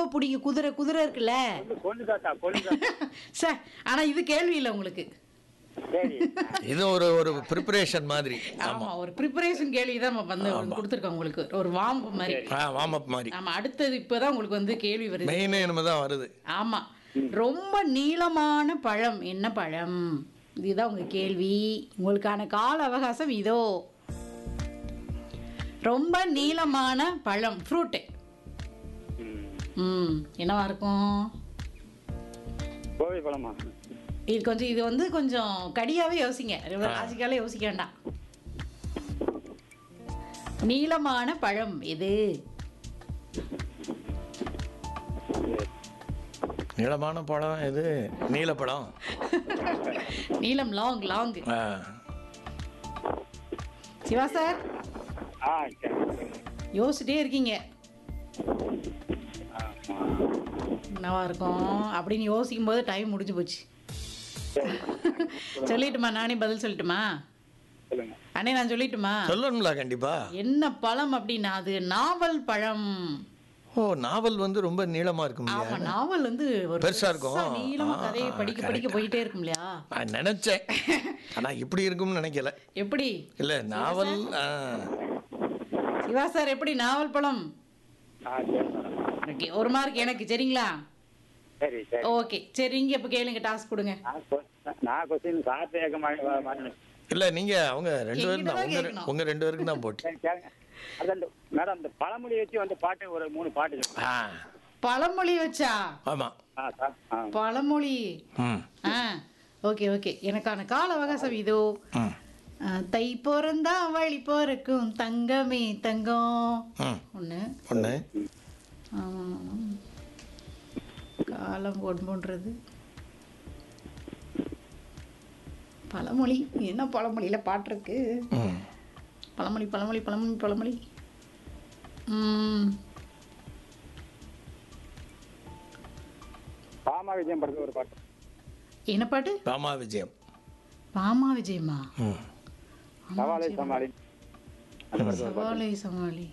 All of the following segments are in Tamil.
ரொம்ப பிடிக்கும் குதிரை குதிரை இருக்குல்ல கொள்ளு கொள்ளு தாத்தா கொள்ளு தாத்தா சார் ஆனா இது கேள்வி இல்லை உங்களுக்கு சரி இது ஒரு ஒரு ப்ரிப்பரேஷன் மாதிரி ஆமா ஒரு ப்ரிப்பரேஷன் கேள்வி தான் நம்ம வந்து கொடுத்துருக்கோம் உங்களுக்கு ஒரு வாம்பு மாதிரி ஆ வார்ம் அப் மாதிரி ஆமா அடுத்தது இப்பதான் உங்களுக்கு வந்து கேள்வி வருது மெயினே இனிமே தான் வருது ஆமா ரொம்ப நீளமான பழம் என்ன பழம் இதுதான் உங்க கேள்வி உங்களுக்கான கால அவகாசம் இதோ ரொம்ப நீளமான பழம் ஃப்ரூட்டு ம். ம் என்னவா இருக்கும் கோவை பழமா இது கொஞ்சம் இது வந்து கொஞ்சம் கடியாவே யோசிங்க லாஜிக்காலே யோசிக்க வேண்டாம் நீளமான பழம் எது நீளமான பழம் இது நீலப்பழம் நீளம் லாங் லாங் ஆ சிவா சார் ஆ சரி யோசிச்சிட்டே இருக்கீங்க ஆ, ஆ. என்னவா இருக்கும் அப்படின்னு யோசிக்கும் போது டைம் முடிஞ்சு போச்சு சொல்லிட்டுமா நானே பதில் சொல்லட்டுமா சொல்லுங்க அண்ணே நான் சொல்லட்டுமா சொல்லணும்ல கண்டிப்பா என்ன பழம் அப்படின்னா அது நாவல் பழம் ஓ நாவல் வந்து ரொம்ப நீளமா இருக்கும் ஆமா இல்லையா நாவல் வந்து ஒரு பெருசா இருக்கும். பெருசா நீளமா ஆ, கதையை படிக்க படிக்க போயிட்டே இருக்கும் இல்லையா நான் நினைச்சேன் ஆனா இப்படி இருக்கும்னு நினைக்கல எப்படி இல்ல நாவல் ஆ. சிவா சார் எப்படி நாவல் பழம் ஆ சரி மேடம் ஓகே ஒரு மார்க் எனக்கு சரிங்களா சரி சரி ஓகே சரி இங்க இப்ப கேளுங்க டாஸ்க் கொடுங்க நான் கொ- நான் கொஸ்டின் சார் கேட்க மாட்டேன் மாட்டேன் இல்ல நீங்க அவங்க ரெண்டு பேரும் தான் என்கிட்ட தான் உங்க ரெ- கேட்கணும். உங்க ரெண்டு பேருக்கும் தான் போட்டி சரி கேளுங்க அதான் இந்த- மேடம் இந்த பழமொழி வச்சு வந்து பாட்டு ஒரு மூணு பாட்டு சொல்லுங்க. ஆ பழமொழி வச்சா ஆமா ஆ சார் ஆ பழமொழி ம் ஆ ஓகே ஓகே எனக்கான கால அவகாசம் இதோ ம் ஆ, தை பிறந்தா வழி பிறக்கும் தங்கமே தங்கம் ம் ஒன்று ஒன்று காலம் ஒன்பன்றது பழமொழி என்ன பழமொழியில் பாட்டு இருக்கு ம் பழமொழி பழமொழி பழமொழி பழமொழி ம், பாமா விஜயம் படத்துல ஒரு பாட்டு என்ன பாட்டு ராமா விஜயம் பாமா விஜயமா ம் சவாலை சமாளி அந்த படத்துல ஒரு பாட்டு சவாலை சமாளி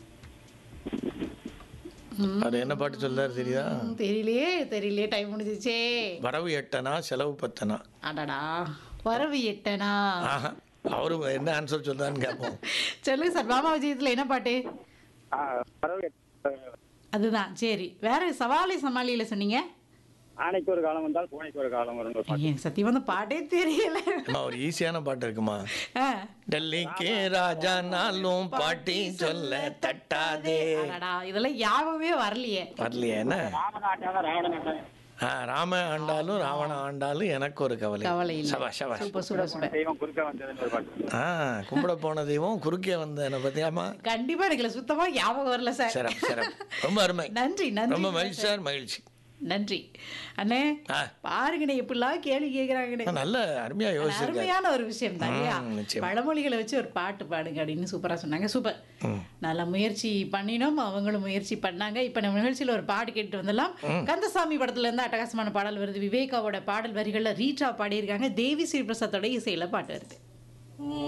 அது என்ன பாட்டு சொல்றாரு தெரியுதா ம், தெரியலையே தெரியலையே டைம் முடிஞ்சிச்சே வரவு எட்டனா செலவு பத்தனா அடடா வரவு எட்டனா ஆஹா அவரு என்ன ஆன்சர் சொல்றான்னு கேட்போம் சொல்லுங்க சார் பாமா விஜயத்தில் என்ன பாட்டு ஆ பறவை அதுதான் சரி வேற சவாலை சமாளியில சொன்னீங்க ஆணைக்கு ஒரு காலம் வந்தால் பூனைக்கு ஒரு காலம் வரும் ஒரு பாட்டு ஏன் சத்தியம் வந்து பாட்டே தெரியல அம்மா ஒரு ஈஸியான பாட்டு இருக்குமா ஆ. டெல்லிக்கு ராஜா நாளும் பாட்டி சொல்ல தட்டாதே அடடா இதெல்லாம் யாபமே வரலையே வரலையா என்ன ராமநாட்டாக ராவணநாட்டாக ஆ, ராம ஆண்டாலும் ராவண ஆண்டாலும் எனக்கு ஒரு கவலை கவலை இல்லை சபா சபா சூப்பர் சூப்பர் சூப்பர் தெய்வம் குறுக்க வந்ததுன்னு ஒரு பாட்டு ஆ கும்பிட போன தெய்வம் குறுக்கே வந்த என்ன பத்தியாமா கண்டிப்பா எனக்கு இதுல சுத்தமா ஞாபகம் வரல சார் சிரம் சிரம் ரொம்ப அருமை நன்றி நன்றி ரொம்ப மகிழ்ச்சி சார் மகிழ்ச்சி நன்றி அண்ணே ஆ பாருங்கண்ணே எப்படிலாம் கேள்வி கேட்குறாங்கண்ணே நல்ல அருமையா யோசிச்சிருக்காரு அருமையான ஒரு விஷயம் தான் இல்லையா ம், நிச்சயமா. பழமொழிகளை வச்சு ஒரு பாட்டு பாடுங்க அப்படின்னு சூப்பரா சொன்னாங்க சூப்பர் ம். நல்ல முயற்சி பண்ணினோம் அவங்களும் முயற்சி பண்ணாங்க இப்ப நம்ம நிகழ்ச்சியில ஒரு பாட்டு கேட்டு வந்துடலாம் கந்தசாமி படத்துல இருந்து அட்டகாசமான பாடல் வருது விவேகாவோட பாடல் வரிகள்ல ரீட்டா பாடியிருக்காங்க தேவி ஸ்ரீ பிரசாத்தோட இசையில பாட்டு வருது